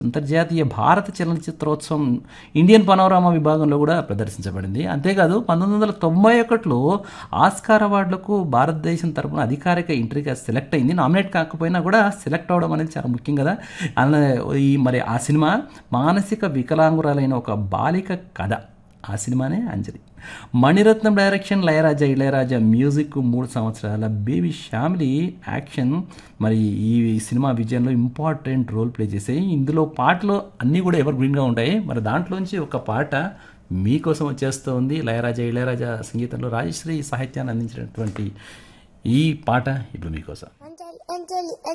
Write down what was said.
అంతర్జాతీయ భారత చలనచిత్రోత్సవం ఇండియన్ పనోరామా విభాగంలో కూడా ప్రదర్శించబడింది అంతేకాదు పంతొమ్మిది వందల తొంభై ఒకటిలో ఆస్కార్ అవార్డులకు భారతదేశం తరపున అధికారిక ఎంట్రీగా సెలెక్ట్ అయింది నామినేట్ కాకపోయినా కూడా సెలెక్ట్ అవడం అనేది చాలా ముఖ్యం కదా అలా ఈ మరి ఆ సినిమా మానసిక వికలాంగురాలైన ఒక బాలిక కథ ఆ సినిమానే అంజలి మణిరత్నం డైరెక్షన్ లయరాజా ఇళయరాజా మ్యూజిక్ మూడు సంవత్సరాల బేబీ ఫ్యామిలీ యాక్షన్ మరి ఈ సినిమా విజయంలో ఇంపార్టెంట్ రోల్ ప్లే చేసాయి ఇందులో పాటలు అన్నీ కూడా ఎవర్ గ్రీన్గా ఉంటాయి మరి దాంట్లోంచి ఒక పాట మీకోసం వచ్చేస్తూ ఉంది లయరాజా ఇళయరాజా సంగీతంలో రాజశ్రీ సాహిత్యాన్ని అందించినటువంటి ఈ పాట ఇప్పుడు మీకోసం అంజలి అంజలి